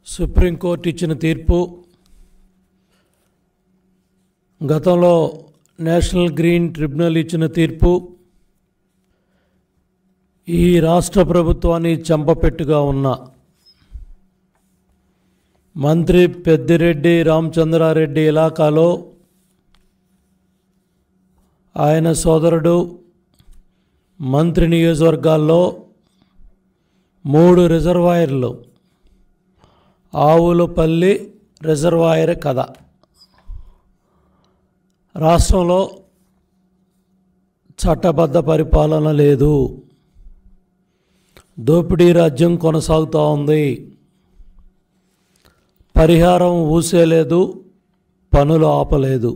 supreme court ఇచ్చిన తీర్పు గతంలో నేషనల్ గ్రీన్ ట్రిబ్యునల్ ఇచ్చిన తీర్పు ఈ రాష్ట్ర ప్రభుత్వాన్ని చంపపెట్టుగా ఉన్న మంత్రి పెద్దిరెడ్డి రామచంద్రారెడ్డి ఇలాకాలో ఆయన సోదరుడు మంత్రి నియోజకవర్గాల్లో మూడు రిజర్వాయర్లు ఆవులపల్లి రిజర్వాయర్ కథ రాష్ట్రంలో చట్టబద్ధ పరిపాలన లేదు దోపిడీ రాజ్యం కొనసాగుతూ ఉంది పరిహారం ఊసేలేదు పనులు ఆపలేదు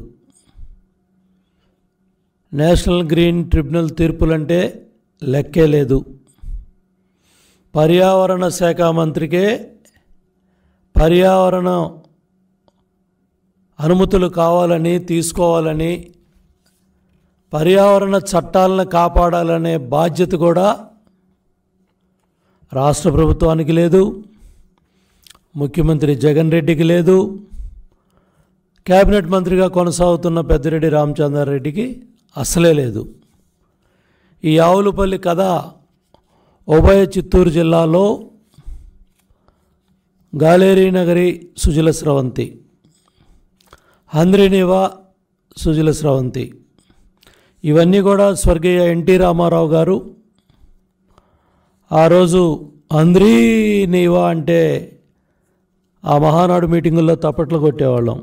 నేషనల్ గ్రీన్ ట్రిబ్యునల్ తీర్పులంటే లెక్కే లేదు పర్యావరణ శాఖ మంత్రికే పర్యావరణ అనుమతులు కావాలని తీసుకోవాలని పర్యావరణ చట్టాలను కాపాడాలనే బాధ్యత కూడా రాష్ట్ర ప్రభుత్వానికి లేదు ముఖ్యమంత్రి జగన్ రెడ్డికి లేదు కేబినెట్ మంత్రిగా కొనసాగుతున్న పెద్దిరెడ్డి రామచంద్రారెడ్డికి అసలే లేదు ఈ ఆవులపల్లి కథ ఉభయ చిత్తూరు జిల్లాలో గాలేరీ నగరి సుజల స్రవంతి హంద్రినివా సుజల స్రవంతి ఇవన్నీ కూడా స్వర్గీయ ఎన్టీ రామారావు గారు ఆ రోజు అంద్రీనివా అంటే ఆ మహానాడు మీటింగుల్లో తప్పట్లు కొట్టేవాళ్ళం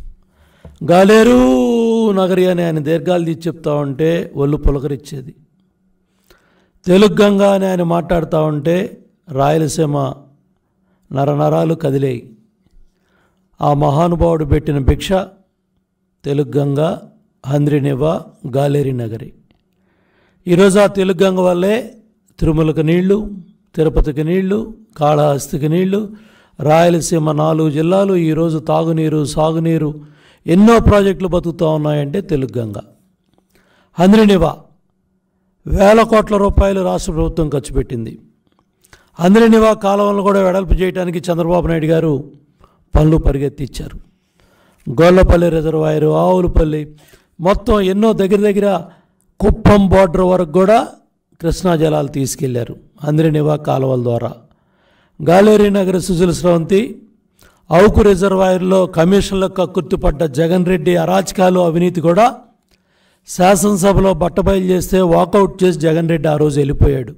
గాలేరు నగరి అని ఆయన దీర్ఘాలు తీసి చెప్తా ఉంటే ఒళ్ళు పులకరిచ్చేది తెలుగు గంగా అని ఆయన మాట్లాడుతూ ఉంటే రాయలసీమ నరనరాలు కదిలేయి ఆ మహానుభావుడు పెట్టిన భిక్ష తెలుగు గంగ హంద్రినివ గాలేరి నగరి ఈరోజు ఆ తెలుగు గంగ వల్లే తిరుమలకు నీళ్లు తిరుపతికి నీళ్లు కాళహస్తికి నీళ్లు రాయలసీమ నాలుగు జిల్లాలు ఈరోజు తాగునీరు సాగునీరు ఎన్నో ప్రాజెక్టులు బతుకుతూ ఉన్నాయంటే తెలుగు గంగ హంద్రినివా వేల కోట్ల రూపాయలు రాష్ట్ర ప్రభుత్వం ఖర్చు పెట్టింది హంద్రినివా కాలువలను కూడా వెడల్పు చేయడానికి చంద్రబాబు నాయుడు గారు పనులు పరిగెత్తిచ్చారు గొల్లపల్లి రిజర్వాయరు ఆవులపల్లి మొత్తం ఎన్నో దగ్గర దగ్గర కుప్పం బోర్డర్ వరకు కూడా కృష్ణా జలాలు తీసుకెళ్లారు హంద్రినివా కాలువల ద్వారా గాలేరీ నగర సుజల స్రవంతి అవుకు రిజర్వాయర్లో కమిషన్లకు కక్కుర్తిపడ్డ జగన్ రెడ్డి అరాచకాలు అవినీతి కూడా శాసనసభలో బట్టబయలు చేస్తే వాకౌట్ చేసి జగన్ రెడ్డి ఆ రోజు వెళ్ళిపోయాడు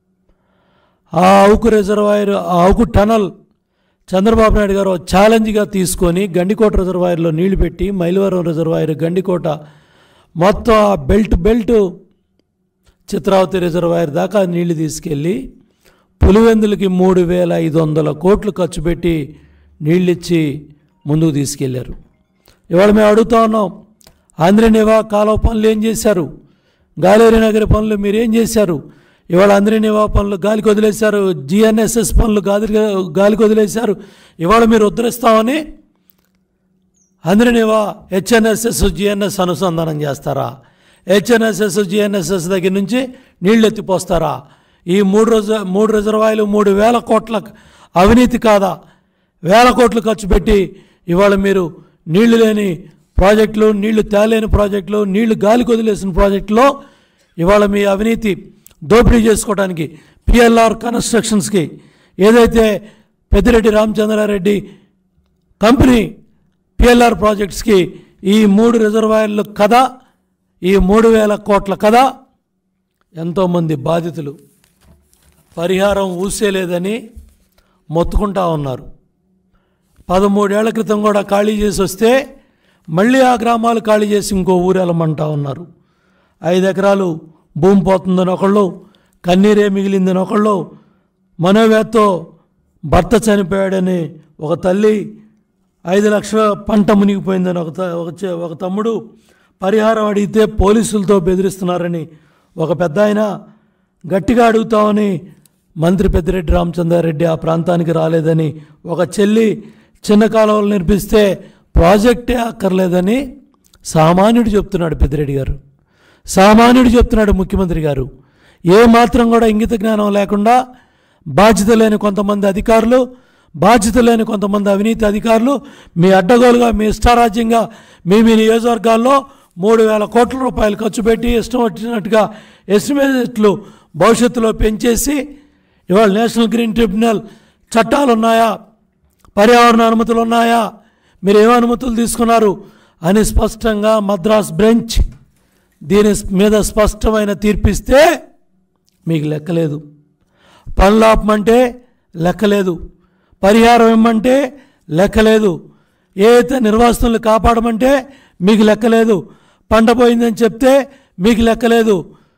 ఆ అవుకు రిజర్వాయర్ ఆ అవుకు టనల్ చంద్రబాబు నాయుడు గారు ఛాలెంజ్గా తీసుకొని గండికోట రిజర్వాయర్లో నీళ్లు పెట్టి మైలవరం రిజర్వాయర్ గండికోట మొత్తం ఆ బెల్ట్ బెల్ట్ చిత్రావతి రిజర్వాయర్ దాకా నీళ్లు తీసుకెళ్ళి పులివెందులకి మూడు వేల ఐదు వందల కోట్లు ఖర్చు పెట్టి నీళ్ళిచ్చి ముందుకు తీసుకెళ్లారు ఇవాళ మేము అడుగుతా ఉన్నాం ఆంధ్రనివా కాలువ పనులు ఏం చేశారు గాలేరి నగరి పనులు మీరు ఏం చేశారు ఇవాళ ఆంధ్రనివా పనులు గాలికి వదిలేశారు జిఎన్ఎస్ఎస్ పనులు గాలి గాలికి వదిలేశారు ఇవాళ మీరు ఉద్ధరిస్తామని ఆంధ్రనివా హెచ్ఎన్ఎస్ఎస్ జిఎన్ఎస్ అనుసంధానం చేస్తారా హెచ్ఎన్ఎస్ఎస్ జిఎన్ఎస్ఎస్ దగ్గర నుంచి నీళ్ళు ఎత్తిపోస్తారా ఈ మూడు రోజు మూడు రిజర్వాయర్లు మూడు వేల కోట్ల అవినీతి కాదా వేల కోట్లు ఖర్చు పెట్టి ఇవాళ మీరు నీళ్లు లేని ప్రాజెక్టులు నీళ్లు తేలేని ప్రాజెక్టులు నీళ్లు గాలికి వదిలేసిన ప్రాజెక్టులో ఇవాళ మీ అవినీతి దోపిడీ చేసుకోవడానికి పిఎల్ఆర్ కన్స్ట్రక్షన్స్కి ఏదైతే పెద్దిరెడ్డి రామచంద్రారెడ్డి కంపెనీ పిఎల్ఆర్ ప్రాజెక్ట్స్కి ఈ మూడు రిజర్వాయర్లు కథ ఈ మూడు వేల కోట్ల కథ ఎంతోమంది బాధితులు పరిహారం ఊసేలేదని మొత్తుకుంటా ఉన్నారు పదమూడేళ్ల క్రితం కూడా ఖాళీ చేసి వస్తే మళ్ళీ ఆ గ్రామాలు ఖాళీ చేసి ఇంకో ఊరు వెళ్ళమంటా ఉన్నారు ఐదు ఎకరాలు భూమి పోతుందని ఒకళ్ళు కన్నీరే మిగిలిందని ఒకళ్ళు మనోవేత్తో భర్త చనిపోయాడని ఒక తల్లి ఐదు లక్షల పంట మునిగిపోయిందని ఒక త- ఒక చె- ఒక తమ్ముడు పరిహారం అడిగితే పోలీసులతో బెదిరిస్తున్నారని ఒక పెద్ద ఆయన గట్టిగా అడుగుతామని మంత్రి పెద్దిరెడ్డి రామచంద్రారెడ్డి ఆ ప్రాంతానికి రాలేదని ఒక చెల్లి చిన్న కాలువలు నిర్మిస్తే ప్రాజెక్టే అక్కర్లేదని సామాన్యుడు చెప్తున్నాడు పెద్దిరెడ్డి గారు సామాన్యుడు చెప్తున్నాడు ముఖ్యమంత్రి గారు ఏ మాత్రం కూడా ఇంగిత జ్ఞానం లేకుండా బాధ్యత లేని కొంతమంది అధికారులు బాధ్యత లేని కొంతమంది అవినీతి అధికారులు మీ అడ్డగోలుగా మీ ఇష్టారాజ్యంగా మీ మీ నియోజకవర్గాల్లో మూడు వేల కోట్ల రూపాయలు ఖర్చు పెట్టి ఇష్టం వచ్చినట్టుగా ఎస్టిమేట్లు భవిష్యత్తులో పెంచేసి ఇవాళ నేషనల్ గ్రీన్ ట్రిబ్యునల్ చట్టాలు ఉన్నాయా పర్యావరణ అనుమతులు ఉన్నాయా మీరు ఏం అనుమతులు తీసుకున్నారు అని స్పష్టంగా మద్రాస్ బెంచ్ దీని మీద స్పష్టమైన తీర్పిస్తే మీకు లెక్కలేదు పనులు ఆపమంటే లెక్కలేదు పరిహారం ఇమ్మంటే లెక్కలేదు ఏ అయితే నిర్వాసితులను కాపాడమంటే మీకు లెక్కలేదు పంట పోయిందని చెప్తే మీకు లెక్కలేదు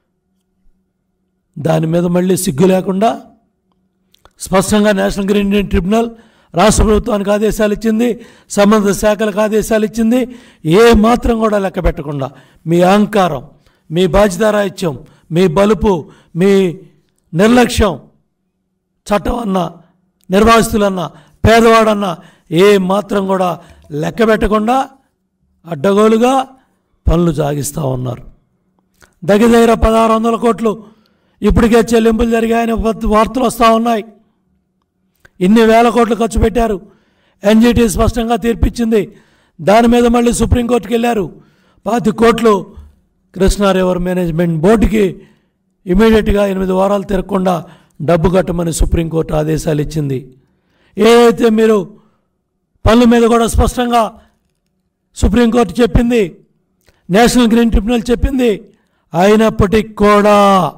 దాని మీద మళ్ళీ సిగ్గు లేకుండా స్పష్టంగా నేషనల్ గ్రీన్ ట్రిబ్యునల్ రాష్ట్ర ప్రభుత్వానికి ఆదేశాలు ఇచ్చింది సంబంధిత శాఖలకు ఆదేశాలు ఇచ్చింది ఏ మాత్రం కూడా లెక్క పెట్టకుండా మీ అహంకారం మీ బాధ్యతారాహిత్యం మీ బలుపు మీ నిర్లక్ష్యం చట్టం అన్నా నిర్వాసితులన్నా పేదవాడన్నా ఏ మాత్రం కూడా లెక్క పెట్టకుండా అడ్డగోలుగా పనులు సాగిస్తూ ఉన్నారు దగ్గర దగ్గర పదహారు వందల కోట్లు ఇప్పటికే చెల్లింపులు జరిగాయని వార్త- వార్తలు వస్తూ ఉన్నాయి ఇన్ని వేల కోట్లు ఖర్చు పెట్టారు ఎన్జిటి స్పష్టంగా తీర్పిచ్చింది దాని మీద మళ్ళీ సుప్రీంకోర్టుకి వెళ్ళారు పాతి కోట్లు కృష్ణా రివర్ మేనేజ్మెంట్ బోర్డుకి ఇమీడియట్గా ఎనిమిది వారాలు తిరగకుండా డబ్బు కట్టమని సుప్రీంకోర్టు ఆదేశాలు ఇచ్చింది ఏదైతే మీరు పనుల మీద కూడా స్పష్టంగా సుప్రీంకోర్టు చెప్పింది నేషనల్ గ్రీన్ ట్రిబ్యునల్ చెప్పింది అయినప్పటికీ కూడా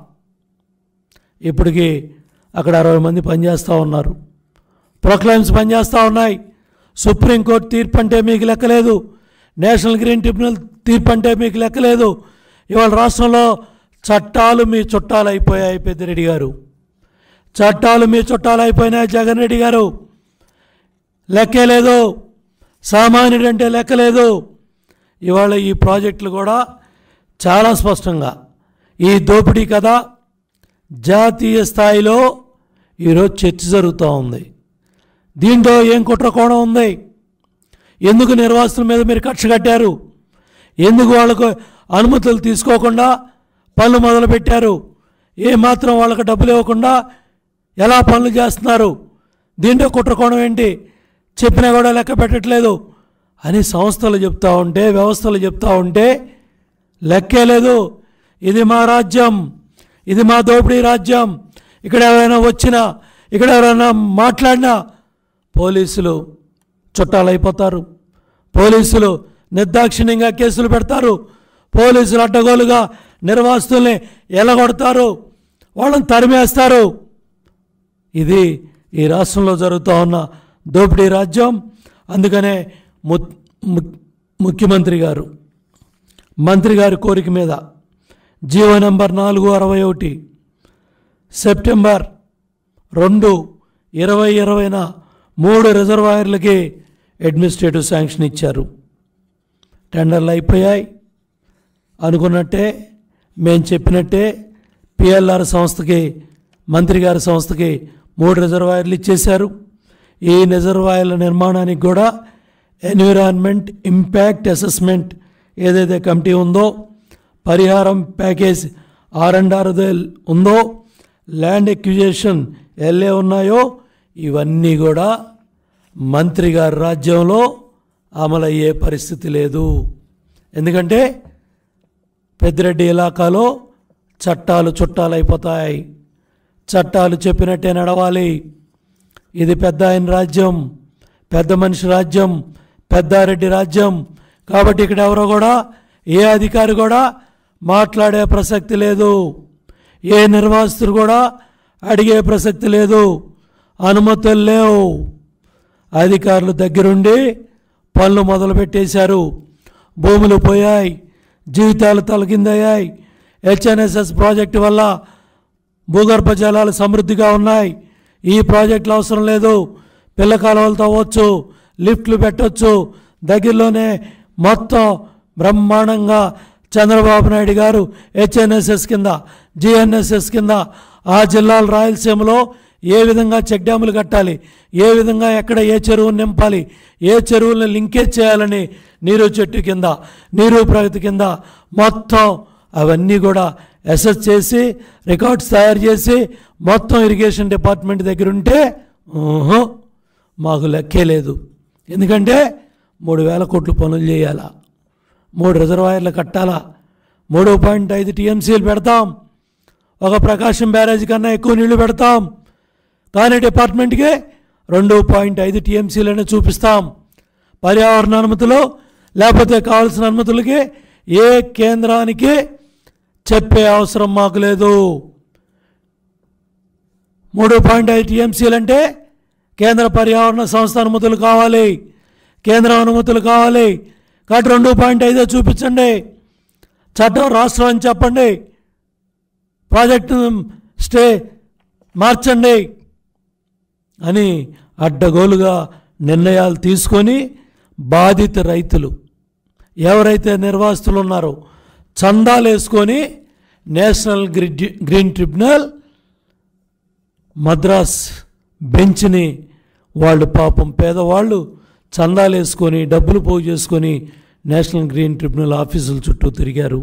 ఇప్పటికి అక్కడ అరవై మంది పనిచేస్తూ ఉన్నారు ప్రొక్లైమ్స్ పనిచేస్తూ ఉన్నాయి సుప్రీంకోర్టు తీర్పు అంటే మీకు లెక్కలేదు నేషనల్ గ్రీన్ ట్రిబ్యునల్ తీర్పు అంటే మీకు లెక్కలేదు ఇవాళ రాష్ట్రంలో చట్టాలు మీ చుట్టాలు అయిపోయాయి పెద్దిరెడ్డి గారు చట్టాలు మీ చుట్టాలు అయిపోయినాయి జగన్ రెడ్డి గారు లెక్కే లేదు సామాన్యుడు అంటే లెక్కలేదు ఇవాళ ఈ ప్రాజెక్టులు కూడా చాలా స్పష్టంగా ఈ దోపిడీ కథ జాతీయ స్థాయిలో ఈరోజు చర్చ జరుగుతూ ఉంది దీంట్లో ఏం కుట్రకోణం ఉంది ఎందుకు నిర్వాసితుల మీద మీరు కక్ష కట్టారు ఎందుకు వాళ్ళకు అనుమతులు తీసుకోకుండా పనులు మొదలుపెట్టారు ఏమాత్రం వాళ్ళకి డబ్బులు ఇవ్వకుండా ఎలా పనులు చేస్తున్నారు దీంట్లో కుట్రకోణం ఏంటి చెప్పినా కూడా లెక్క పెట్టట్లేదు అని సంస్థలు చెప్తా ఉంటే వ్యవస్థలు చెప్తా ఉంటే లెక్కే లేదు ఇది మా రాజ్యం ఇది మా దోపిడీ రాజ్యం ఇక్కడ ఎవరైనా వచ్చినా ఇక్కడ ఎవరైనా మాట్లాడినా పోలీసులు చుట్టాలైపోతారు పోలీసులు నిర్దాక్షిణ్యంగా కేసులు పెడతారు పోలీసులు అడ్డగోలుగా నిర్వాసితుల్ని ఎలగొడతారు వాళ్ళని తరిమేస్తారు ఇది ఈ రాష్ట్రంలో జరుగుతూ ఉన్న దోపిడీ రాజ్యం అందుకనే ము ము- ముఖ్యమంత్రి గారు మంత్రి గారి కోరిక మీద జీవో నెంబర్ నాలుగు అరవై ఒకటి సెప్టెంబర్ రెండు ఇరవై ఇరవైన మూడు రిజర్వాయర్లకి అడ్మినిస్ట్రేటివ్ శాంక్షన్ ఇచ్చారు టెండర్లు అయిపోయాయి అనుకున్నట్టే మేము చెప్పినట్టే పిఎల్ఆర్ సంస్థకి మంత్రి గారి సంస్థకి మూడు రిజర్వాయర్లు ఇచ్చేశారు ఈ రిజర్వాయర్ల నిర్మాణానికి కూడా ఎన్విరాన్మెంట్ ఇంపాక్ట్ అసెస్మెంట్ ఏదైతే కమిటీ ఉందో పరిహారం ప్యాకేజ్ ఆర్ అండ్ ఆర్ ఉందో ల్యాండ్ ఎక్విజేషన్ ఎల్ఏ ఉన్నాయో ఇవన్నీ కూడా మంత్రి గారి రాజ్యంలో అమలయ్యే పరిస్థితి లేదు ఎందుకంటే పెద్దిరెడ్డి ఇలాకాలో చట్టాలు చుట్టాలైపోతాయి చట్టాలు చెప్పినట్టే నడవాలి ఇది పెద్ద ఆయన రాజ్యం పెద్ద మనిషి రాజ్యం పెద్దారెడ్డి రాజ్యం కాబట్టి ఇక్కడ ఎవరో కూడా ఏ అధికారి కూడా మాట్లాడే ప్రసక్తి లేదు ఏ నిర్వాసితుడు కూడా అడిగే ప్రసక్తి లేదు అనుమతులు లేవు అధికారులు దగ్గరుండి పనులు మొదలుపెట్టేశారు భూములు పోయాయి జీవితాలు తలకిందయ్యాయి హెచ్ఎన్ఎస్ఎస్ ప్రాజెక్టు వల్ల భూగర్భ జలాలు సమృద్ధిగా ఉన్నాయి ఈ ప్రాజెక్టులు అవసరం లేదు పిల్ల కాలువలతో అవ్వచ్చు లిఫ్ట్లు పెట్టొచ్చు దగ్గరలోనే మొత్తం బ్రహ్మాండంగా చంద్రబాబు నాయుడు గారు హెచ్ఎన్ఎస్ఎస్ కింద జిఎన్ఎస్ఎస్ కింద ఆ జిల్లాల రాయలసీమలో ఏ విధంగా చెక్ డ్యాములు కట్టాలి ఏ విధంగా ఎక్కడ ఏ చెరువును నింపాలి ఏ చెరువులను లింకేజ్ చేయాలని నీరు చెట్టు కింద నీరు ప్రగతి కింద మొత్తం అవన్నీ కూడా అసెస్ చేసి రికార్డ్స్ తయారు చేసి మొత్తం ఇరిగేషన్ డిపార్ట్మెంట్ దగ్గర ఉంటే ఊహు, మాకు లెక్కే లేదు ఎందుకంటే మూడు వేల కోట్లు పనులు చేయాలా మూడు రిజర్వాయర్లు కట్టాలా మూడు పాయింట్ ఐదు టీఎంసీలు పెడతాం ఒక ప్రకాశం బ్యారేజ్ కన్నా ఎక్కువ నీళ్లు పెడతాం కానీ డిపార్ట్మెంట్కి రెండు పాయింట్ ఐదు టీఎంసీలనే చూపిస్తాం పర్యావరణ అనుమతులు లేకపోతే కావాల్సిన అనుమతులకి ఏ కేంద్రానికి చెప్పే అవసరం మాకు లేదు మూడు పాయింట్ ఐదు టీఎంసీలు అంటే కేంద్ర పర్యావరణ సంస్థ అనుమతులు కావాలి కేంద్ర అనుమతులు కావాలి కాబట్టి రెండు పాయింట్ ఐదో చూపించండి చట్టం రాష్ట్రం అని చెప్పండి ప్రాజెక్టు స్టే మార్చండి అని అడ్డగోలుగా నిర్ణయాలు తీసుకొని బాధిత రైతులు ఎవరైతే నిర్వాసితులు ఉన్నారో చందాలు వేసుకొని national grid green tribunal Madras బెంచ్ని వాళ్ళు పాపం పేదవాళ్ళు చందాలు వేసుకొని డబ్బులు పోగు చేసుకొని నేషనల్ గ్రీన్ ట్రిబ్యునల్ ఆఫీసుల చుట్టూ తిరిగారు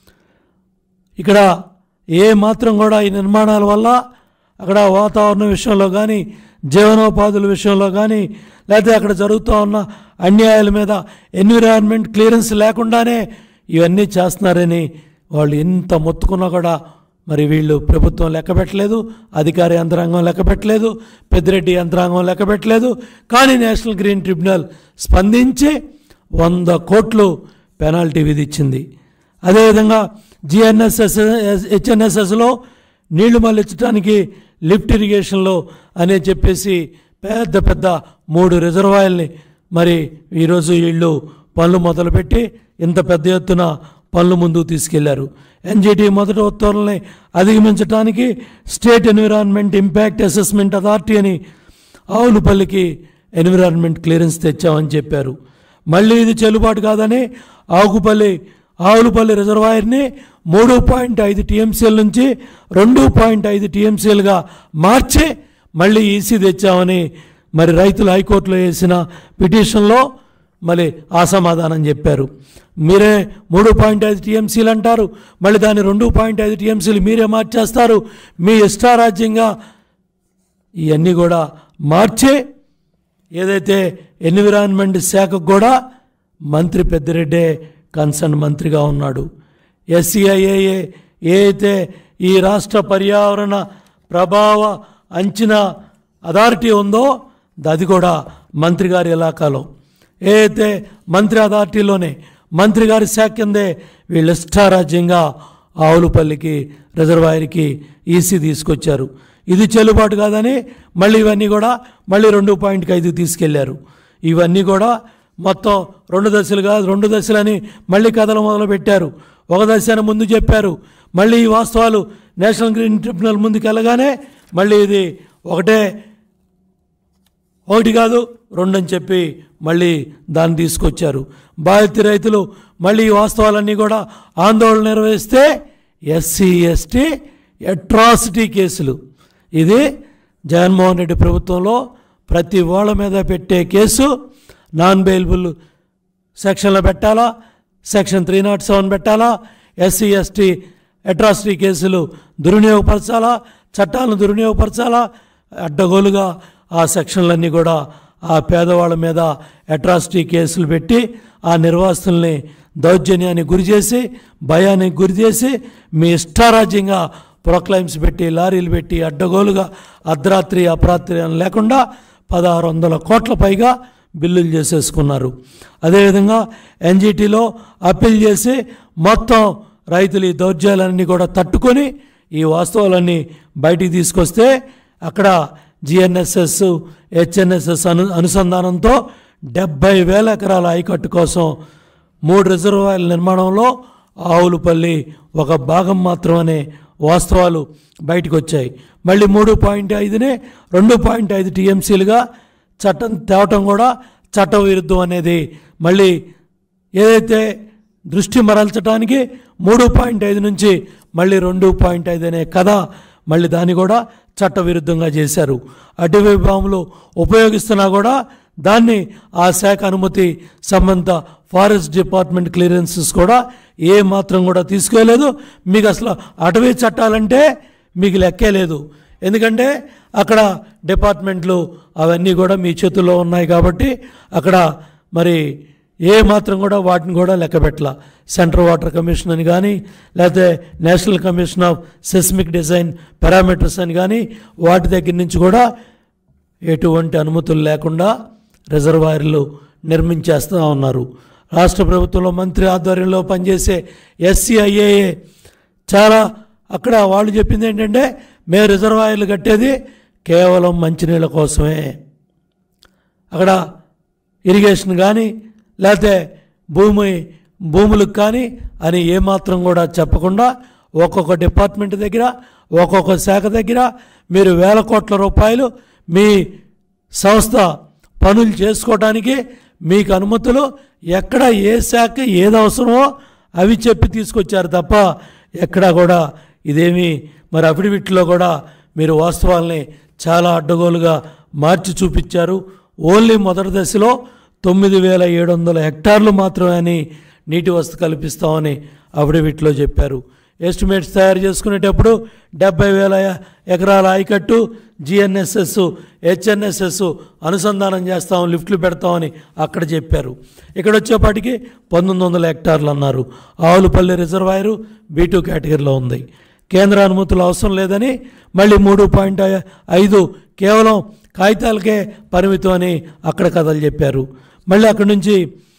ఇక్కడ ఏ మాత్రం కూడా ఈ నిర్మాణాల వల్ల అక్కడ వాతావరణ విషయంలో కానీ జీవనోపాధుల విషయంలో కానీ లేకపోతే అక్కడ జరుగుతూ ఉన్న అన్యాయాల మీద ఎన్విరాన్మెంట్ క్లియరెన్స్ లేకుండానే ఇవన్నీ చేస్తున్నారని వాళ్ళు ఎంత మొత్తుకున్నా కూడా మరి వీళ్ళు ప్రభుత్వం లెక్క పెట్టలేదు అధికార యంత్రాంగం లెక్క పెట్టలేదు పెద్దిరెడ్డి యంత్రాంగం లెక్క పెట్టలేదు కానీ నేషనల్ గ్రీన్ ట్రిబ్యునల్ స్పందించి వంద కోట్లు పెనాల్టీ విధించింది అదేవిధంగా జిఎన్ఎస్ఎస్ హెచ్ఎన్ఎస్ఎస్లో నీళ్లు మళ్ళించడానికి లిఫ్ట్ ఇరిగేషన్లో అనే చెప్పేసి పెద్ద పెద్ద మూడు రిజర్వాయర్ని మరి ఈరోజు వీళ్ళు పనులు మొదలుపెట్టి ఇంత పెద్ద ఎత్తున పనులు ముందుకు తీసుకెళ్లారు ఎన్జిటి మొదటి ఉత్తర్వుల్ని అధిగమించడానికి state environment impact assessment authority అని ఆవులపల్లికి ఎన్విరాన్మెంట్ క్లియరెన్స్ తెచ్చామని చెప్పారు మళ్ళీ ఇది చెల్లుబాటు కాదని ఆకుపల్లి ఆవులపల్లి రిజర్వాయర్ని మూడు పాయింట్ ఐదు టీఎంసీల నుంచి రెండు పాయింట్ ఐదు టీఎంసీలుగా మార్చి మళ్ళీ ఈసీ తెచ్చామని మరి రైతులు హైకోర్టులో వేసిన పిటిషన్లో మళ్ళీ ఆ సమాధానం చెప్పారు మీరే మూడు పాయింట్ ఐదు టీఎంసీలు అంటారు మళ్ళీ దాన్ని రెండు పాయింట్ ఐదు టీఎంసీలు మీరే మార్చేస్తారు మీ ఇష్టారాజ్యంగా ఇవన్నీ కూడా మార్చి ఏదైతే ఎన్విరాన్మెంట్ శాఖకు కూడా మంత్రి పెద్దిరెడ్డే కన్సర్న్ మంత్రిగా ఉన్నాడు ఎస్సీఐఏఏ ఏ అయితే ఈ రాష్ట్ర పర్యావరణ ప్రభావ అంచనా అథారిటీ ఉందో అది కూడా మంత్రి గారి ఇలాకాలో ఏ అయితే మంత్రి అథారిటీలోనే మంత్రి గారి శాఖ కిందే వీళ్ళు ఇష్టారాజ్యంగా ఆవులపల్లికి రిజర్వాయర్కి ఈసీ తీసుకొచ్చారు ఇది చెల్లుబాటు కాదని మళ్ళీ ఇవన్నీ కూడా మళ్ళీ రెండు పాయింట్కి ఐదు తీసుకెళ్లారు ఇవన్నీ కూడా మొత్తం రెండు దశలు కాదు రెండు దశలని మళ్ళీ కథలు మొదలు పెట్టారు ఒక దశ అని ముందు చెప్పారు మళ్ళీ ఈ వాస్తవాలు నేషనల్ గ్రీన్ ట్రిబ్యునల్ ముందుకు వెళ్ళగానే మళ్ళీ ఇది ఒకటే ఒకటి కాదు రెండు అని చెప్పి మళ్ళీ దాన్ని తీసుకొచ్చారు బాధిత రైతులు మళ్ళీ ఈ వాస్తవాలన్నీ కూడా ఆందోళన నిర్వహిస్తే ఎస్సీ ఎస్టీ అట్రాసిటీ కేసులు ఇది జగన్మోహన్ రెడ్డి ప్రభుత్వంలో ప్రతి వాళ్ళ మీద పెట్టే కేసు నాన్ బెయిలబుల్ సెక్షన్లో పెట్టాలా సెక్షన్ త్రీ నాట్ సెవెన్ పెట్టాలా ఎస్సీ ఎస్టీ అట్రాసిటీ కేసులు దుర్వినియోగపరచాలా చట్టాలను దుర్వినియోగపరచాలా అడ్డగోలుగా ఆ సెక్షన్లన్నీ కూడా ఆ పేదవాళ్ళ మీద అట్రాసిటీ కేసులు పెట్టి ఆ నిర్వాసితుల్ని దౌర్జన్యానికి గురి చేసి భయానికి గురి చేసి మీ ఇష్టారాజ్యంగా ప్రొక్లైమ్స్ పెట్టి లారీలు పెట్టి అడ్డగోలుగా అర్ధరాత్రి అపరాత్రి అని లేకుండా పదహారు వందల కోట్ల పైగా బిల్లులు చేసేసుకున్నారు అదేవిధంగా ఎన్జిటిలో అప్పీల్ చేసి మొత్తం రైతులు ఈ దౌర్జన్యాలన్నీ కూడా తట్టుకొని ఈ వాస్తవాలన్నీ బయటికి తీసుకొస్తే అక్కడ జిఎన్ఎస్ఎస్ హెచ్ఎన్ఎస్ఎస్ అను అనుసంధానంతో డెబ్బై వేల ఎకరాల ఐకట్టు కోసం మూడు రిజర్వాయర్ల నిర్మాణంలో ఆవులపల్లి ఒక భాగం మాత్రమనే వాస్తవాలు బయటకు వచ్చాయి మళ్ళీ మూడు పాయింట్ ఐదునే రెండు పాయింట్ ఐదు టీఎంసీలుగా చట్టం తేవటం కూడా చట్ట విరుద్ధం అనేది మళ్ళీ ఏదైతే దృష్టి మరల్చడానికి మూడు పాయింట్ ఐదు నుంచి మళ్ళీ రెండు పాయింట్ ఐదు అనే కథ మళ్ళీ దాన్ని కూడా చట్టవిరుద్ధంగా చేశారు అటవీ బాంబులు ఉపయోగిస్తున్నా కూడా దాన్ని ఆ శాఖ అనుమతి సంబంధిత ఫారెస్ట్ డిపార్ట్మెంట్ క్లియరెన్సెస్ కూడా ఏ మాత్రం కూడా తీసుకోలేదు మీకు అసలు అటవీ చట్టాలంటే మీకు లెక్కే లేదు ఎందుకంటే అక్కడ డిపార్ట్మెంట్లు అవన్నీ కూడా మీ చేతుల్లో ఉన్నాయి కాబట్టి అక్కడ మరి ఏ మాత్రం కూడా వాటిని కూడా లెక్క పెట్టాల సెంట్రల్ వాటర్ కమిషన్ అని కానీ లేకపోతే national commission of seismic design parameters అని కానీ వాటి దగ్గర నుంచి కూడా ఎటువంటి అనుమతులు లేకుండా రిజర్వాయర్లు నిర్మించేస్తూ ఉన్నారు రాష్ట్ర ప్రభుత్వంలో మంత్రి ఆధ్వర్యంలో పనిచేసే ఎస్సీఐఏఏ చాలా అక్కడ వాళ్ళు చెప్పింది ఏంటంటే మేము రిజర్వాయర్లు కట్టేది కేవలం మంచినీళ్ళ కోసమే అక్కడ ఇరిగేషన్ కానీ లేకపోతే భూమి భూములకు కానీ అని ఏమాత్రం కూడా చెప్పకుండా ఒక్కొక్క డిపార్ట్మెంట్ దగ్గర ఒక్కొక్క శాఖ దగ్గర మీరు వేల కోట్ల రూపాయలు మీ సంస్థ పనులు చేసుకోవడానికి మీకు అనుమతులు ఎక్కడ ఏ శాఖ ఏది అవసరమో అవి చెప్పి తీసుకొచ్చారు తప్ప ఎక్కడా కూడా ఇదేమీ మరి అఫిడవిట్లో కూడా మీరు వాస్తవాల్ని చాలా అడ్డగోలుగా మార్చి చూపించారు ఓన్లీ మొదటి దశలో తొమ్మిది వేల ఏడు వందల హెక్టార్లు మాత్రమే అని నీటి వసతి కల్పిస్తామని అఫిడవిట్లో చెప్పారు ఎస్టిమేట్స్ తయారు చేసుకునేటప్పుడు డెబ్బై వేల ఎకరాల ఆయకట్టు జిఎన్ఎస్ఎస్ హెచ్ఎన్ఎస్ఎస్ అనుసంధానం చేస్తాం లిఫ్ట్లు పెడతామని అక్కడ చెప్పారు ఇక్కడ వచ్చేపాటికి పంతొమ్మిది వందల హెక్టార్లు అన్నారు ఆవులపల్లి రిజర్వాయరు బీ టూ కేటగిరీలో ఉంది కేంద్ర అనుమతులు అవసరం లేదని మళ్ళీ మూడు పాయింట్ ఐదు కేవలం కాగితాలకే పరిమితం అని అక్కడ కథలు చెప్పారు మళ్ళీ అక్కడి నుంచి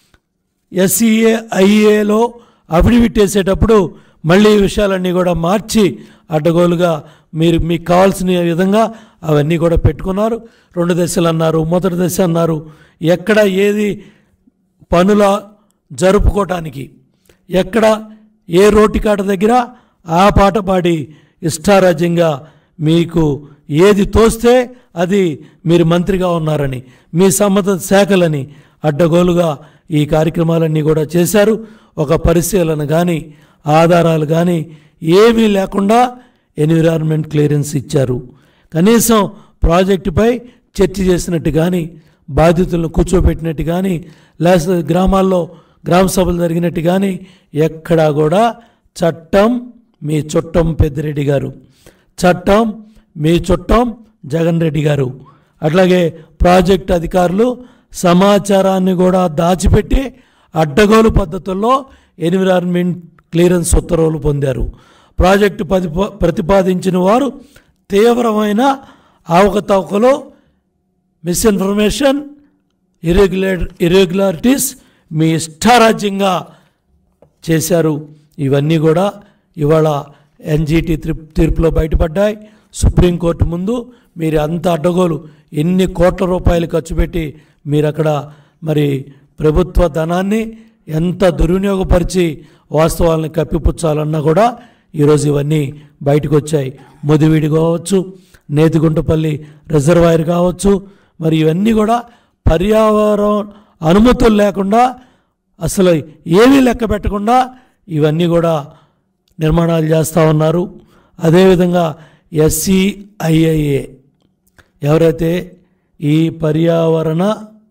ఎస్సీఏ ఐఏలో అఫిడవిట్ వేసేటప్పుడు మళ్ళీ ఈ విషయాలన్నీ కూడా మార్చి అడ్డగోలుగా మీరు మీకు కావాల్సిన విధంగా అవన్నీ కూడా పెట్టుకున్నారు రెండు దశలు అన్నారు మొదటి దశ అన్నారు ఎక్కడ ఏది పనుల జరుపుకోవటానికి ఎక్కడ ఏ రోటికాట దగ్గర ఆ పాట పాడి ఇష్టారాజ్యంగా మీకు ఏది తోస్తే అది మీరు మంత్రిగా ఉన్నారని మీ సంబంధ శాఖలని అడ్డగోలుగా ఈ కార్యక్రమాలన్నీ కూడా చేశారు ఒక పరిశీలన కానీ ఆధారాలు కానీ ఏమీ లేకుండా ఎన్విరాన్మెంట్ క్లియరెన్స్ ఇచ్చారు కనీసం ప్రాజెక్టుపై చర్చ చేసినట్టు కానీ బాధితులను కూర్చోబెట్టినట్టు కానీ లేకపోతే గ్రామాల్లో గ్రామ సభలు జరిగినట్టు కానీ ఎక్కడా కూడా చట్టం మీ చుట్టం పెద్దిరెడ్డి గారు చట్టం మీ చుట్టం జగన్ రెడ్డి గారు అట్లాగే ప్రాజెక్ట్ అధికారులు సమాచారాన్ని కూడా దాచిపెట్టి అడ్డగోలు పద్ధతుల్లో ఎన్విరాన్మెంట్ క్లియరెన్స్ ఉత్తర్వులు పొందారు ప్రాజెక్టు ప్రతిపా ప్రతిపాదించిన వారు తీవ్రమైన అవకతవకలు మిస్ఇన్ఫర్మేషన్ ఇరెగ్యులర్ ఇరెగ్యులారిటీస్ మీ ఇష్టారాజ్యంగా చేశారు ఇవన్నీ కూడా ఇవాళ ఎన్జిటి తీర్పులో బయటపడ్డాయి సుప్రీంకోర్టు ముందు మీరు అంత అడ్డగోలు ఎన్ని కోట్ల రూపాయలు ఖర్చు పెట్టి మీరు అక్కడ మరి ప్రభుత్వ ధనాన్ని ఎంత దుర్వినియోగపరిచి వాస్తవాలను కప్పిపుచ్చాలన్నా కూడా ఈరోజు ఇవన్నీ బయటకు వచ్చాయి ముదివీడి కావచ్చు నేతిగుంటపల్లి రిజర్వాయర్ కావచ్చు మరి ఇవన్నీ కూడా పర్యావరణ అనుమతులు లేకుండా అసలు ఏమీ లెక్క పెట్టకుండా ఇవన్నీ కూడా నిర్మాణాలు చేస్తూ ఉన్నారు అదేవిధంగా ఎస్సీఐఐఏ ఎవరైతే ఈ పర్యావరణ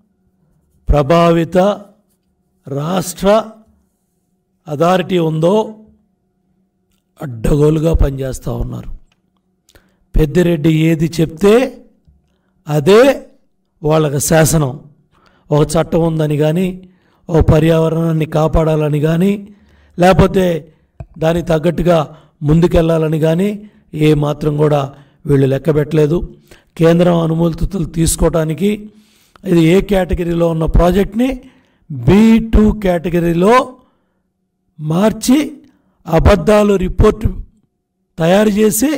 ప్రభావిత రాష్ట్ర అథారిటీ ఉందో అడ్డగోలుగా పనిచేస్తూ ఉన్నారు పెద్దిరెడ్డి ఏది చెప్తే అదే వాళ్ళకి శాసనం ఒక చట్టం ఉందని కానీ ఓ పర్యావరణాన్ని కాపాడాలని కానీ లేకపోతే దానికి తగ్గట్టుగా ముందుకెళ్ళాలని కానీ ఏ మాత్రం కూడా వీళ్ళు లెక్క పెట్టలేదు కేంద్రం అనుమతులు తీసుకోవడానికి ఇది ఏ కేటగిరీలో ఉన్న ప్రాజెక్ట్ని బీ టూ కేటగిరీలో మార్చి అబద్ధాలు రిపోర్ట్ తయారు చేసి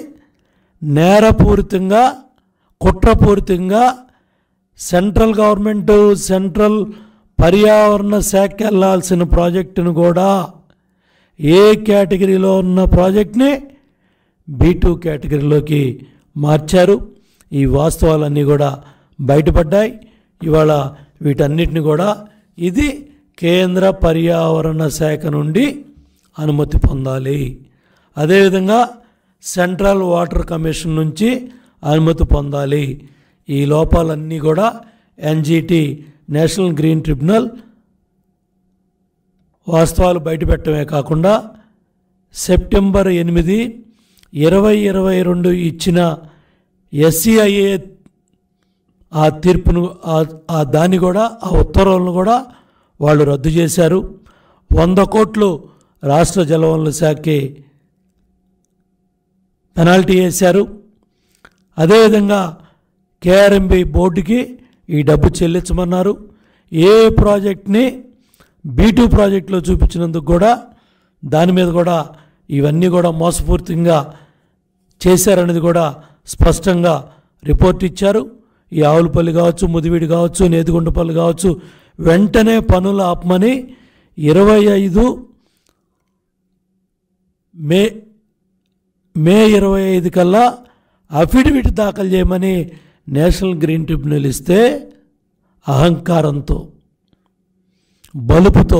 నేరపూరితంగా కుట్రపూరితంగా సెంట్రల్ గవర్నమెంట్ సెంట్రల్ పర్యావరణ శాఖ వెళ్లాల్సిన ప్రాజెక్టును కూడా ఏ కేటగిరీలో ఉన్న ప్రాజెక్ట్ని బీ టూ కేటగిరీలోకి మార్చారు ఈ వాస్తవాలన్నీ కూడా బయటపడ్డాయి ఇవాళ వీటన్నిటిని కూడా ఇది కేంద్ర పర్యావరణ శాఖ నుండి అనుమతి పొందాలి అదేవిధంగా సెంట్రల్ వాటర్ కమిషన్ నుంచి అనుమతి పొందాలి ఈ లోపాలన్నీ కూడా ఎన్జిటి నేషనల్ గ్రీన్ ట్రిబ్యునల్ వాస్తవాలు బయటపెట్టడమే కాకుండా సెప్టెంబర్ ఎనిమిది ఇరవై ఇరవై రెండు ఇచ్చిన ఎస్సీఐఏ ఆ తీర్పును ఆ- ఆ దాన్ని కూడా ఆ ఉత్తర్వులను కూడా వాళ్ళు రద్దు చేశారు వంద కోట్లు రాష్ట్ర జలవనరుల శాఖకి పెనాల్టీ వేశారు అదేవిధంగా కేఆర్ఎంబి బోర్డుకి ఈ డబ్బు చెల్లించమన్నారు ఏ ప్రాజెక్ట్ని బీటూ ప్రాజెక్టులో చూపించినందుకు కూడా దాని మీద కూడా ఇవన్నీ కూడా మోసపూరితంగా చేశారనేది కూడా స్పష్టంగా రిపోర్ట్ ఇచ్చారు ఈ ఆవులపల్లి కావచ్చు ముదివిడి కావచ్చు నేతిగుంటపల్లి కావచ్చు వెంటనే పనులు ఆపమని ఇరవై ఐదు మే మే ఇరవై ఐదు కల్లా అఫిడవిట్ దాఖలు చేయమని నేషనల్ గ్రీన్ ట్రిబ్యునల్ ఇస్తే అహంకారంతో బలుపుతో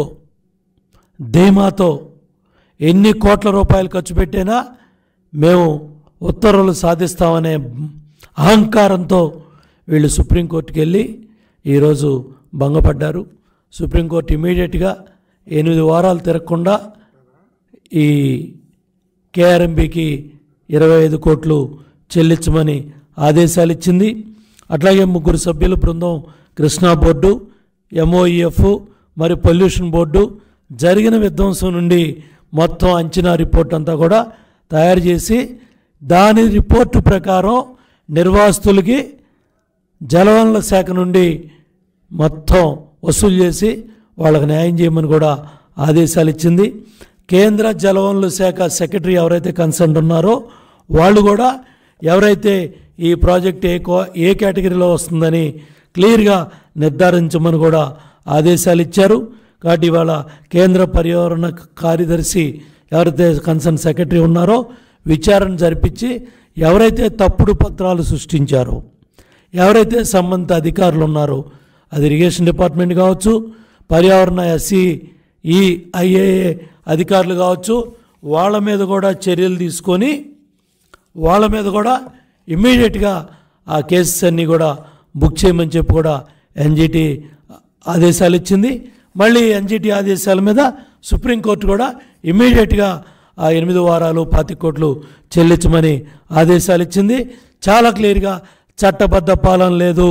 ధీమాతో ఎన్ని కోట్ల రూపాయలు ఖర్చు పెట్టినా మేము ఉత్తర్వులు సాధిస్తామనే అహంకారంతో వీళ్ళు సుప్రీంకోర్టుకి వెళ్ళి ఈరోజు భంగపడ్డారు సుప్రీంకోర్టు ఇమీడియట్గా ఎనిమిది వారాలు తిరగకుండా ఈ కేఆర్ఎంబికి ఇరవై ఐదు కోట్లు చెల్లించమని ఆదేశాలు ఇచ్చింది అట్లాగే ముగ్గురు సభ్యుల బృందం కృష్ణా బోర్డు ఎంఓఈఎఫ్ మరియు పొల్యూషన్ బోర్డు జరిగిన విధ్వంసం నుండి మొత్తం అంచనా రిపోర్ట్ అంతా కూడా తయారు చేసి దాని రిపోర్టు ప్రకారం నిర్వాసితులకి జలవనరుల శాఖ నుండి మొత్తం వసూలు చేసి వాళ్ళకి న్యాయం చేయమని కూడా ఆదేశాలు ఇచ్చింది కేంద్ర జలవనరుల శాఖ సెక్రటరీ ఎవరైతే కన్సర్న్ ఉన్నారో వాళ్ళు కూడా ఎవరైతే ఈ ప్రాజెక్ట్ ఏ కో ఏ కేటగిరీలో వస్తుందని క్లియర్గా నిర్ధారించమని కూడా ఆదేశాలు ఇచ్చారు కాబట్టి ఇవాళ కేంద్ర పర్యావరణ కార్యదర్శి ఎవరైతే కన్సర్న్ సెక్రటరీ ఉన్నారో విచారణ జరిపించి ఎవరైతే తప్పుడు పత్రాలు సృష్టించారో ఎవరైతే సంబంధిత అధికారులు ఉన్నారో అది ఇరిగేషన్ డిపార్ట్మెంట్ కావచ్చు పర్యావరణ ఎస్సీ ఈ ఐఏఏ అధికారులు కావచ్చు వాళ్ళ మీద కూడా చర్యలు తీసుకొని వాళ్ళ మీద కూడా ఇమ్మీడియట్గా ఆ కేసెస్ అన్నీ కూడా బుక్ చేయమని చెప్పి కూడా ఎన్జిటి ఆదేశాలు ఇచ్చింది మళ్ళీ ఎన్జిటి ఆదేశాల మీద సుప్రీంకోర్టు కూడా ఇమ్మీడియట్గా ఆ ఎనిమిది వారాలు పాతి కోట్లు చెల్లించమని ఆదేశాలు ఇచ్చింది చాలా క్లియర్గా చట్టబద్ధ పాలన లేదు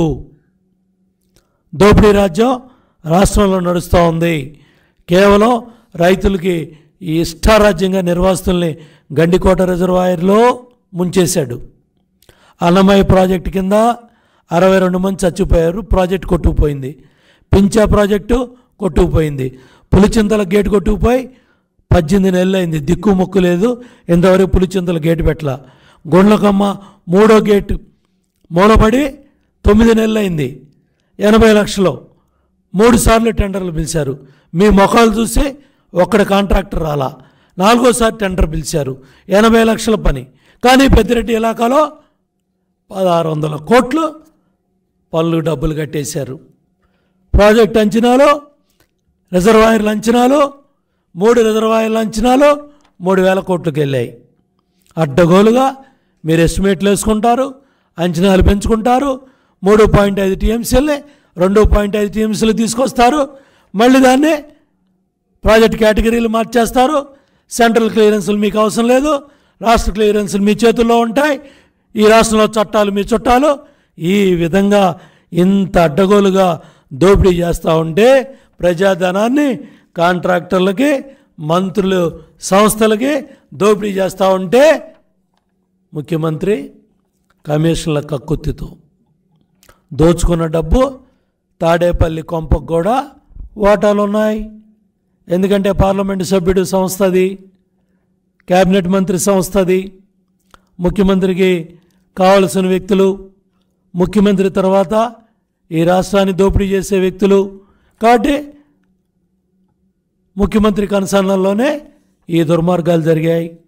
దోపిడీ రాజ్యం రాష్ట్రంలో నడుస్తూ ఉంది కేవలం రైతులకి ఈ ఇష్టారాజ్యంగా నిర్వాసితుల్ని గండికోట రిజర్వాయర్లో ముంచేశాడు అన్నమయ్య ప్రాజెక్టు కింద అరవై రెండు మంది చచ్చిపోయారు ప్రాజెక్ట్ కొట్టుకుపోయింది పించా ప్రాజెక్టు కొట్టుకుపోయింది పులిచింతల గేటు కొట్టుకుపోయి పద్దెనిమిది నెలలు అయింది దిక్కు మొక్కు లేదు ఇంతవరకు పులిచింతల గేటు పెట్టల గుండ్లకమ్మ మూడో గేటు మూలపడి తొమ్మిది నెలలు అయింది ఎనభై లక్షలు మూడు సార్లు టెండర్లు పిలిచారు మీ మొఖాలు చూసి ఒక్కడ కాంట్రాక్టర్ రాలా నాలుగోసారి టెండర్ పిలిచారు ఎనభై లక్షల పని కానీ పెద్దిరెడ్డి ఇలాకాలో పదహారు వందల కోట్లు పళ్ళు డబ్బులు కట్టేశారు ప్రాజెక్ట్ అంచనాలు రిజర్వాయర్ల అంచనాలు మూడు రిజర్వాయర్ల అంచనాలు మూడు వేల కోట్లకు వెళ్ళాయి అడ్డగోలుగా మీరు ఎస్టిమేట్లు వేసుకుంటారు అంచనాలు పెంచుకుంటారు మూడు పాయింట్ ఐదు టీఎంసీలని రెండు పాయింట్ ఐదు టీఎంసీలు తీసుకొస్తారు మళ్ళీ దాన్ని ప్రాజెక్ట్ కేటగిరీలు మార్చేస్తారు సెంట్రల్ క్లియరెన్సులు మీకు అవసరం లేదు రాష్ట్ర క్లియరెన్సులు మీ చేతుల్లో ఉంటాయి ఈ రాష్ట్రంలో చట్టాలు మీ చుట్టాలు ఈ విధంగా ఇంత అడ్డగోలుగా దోపిడీ చేస్తూ ఉంటే ప్రజాధనాన్ని కాంట్రాక్టర్లకి మంత్రులు సంస్థలకి దోపిడీ చేస్తూ ఉంటే ముఖ్యమంత్రి కమిషన్ల కక్కుత్తితో దోచుకున్న డబ్బు తాడేపల్లి కొంపకు కూడా వాటాలు ఉన్నాయి ఎందుకంటే పార్లమెంటు సభ్యుడు సంస్థది కేబినెట్ మంత్రి సంస్థది ముఖ్యమంత్రికి కావలసిన వ్యక్తులు ముఖ్యమంత్రి తర్వాత ఈ రాష్ట్రాన్ని దోపిడీ చేసే వ్యక్తులు కాబట్టి ముఖ్యమంత్రి కన్సర్న్లలోనే ఈ దుర్మార్గాలు జరిగాయి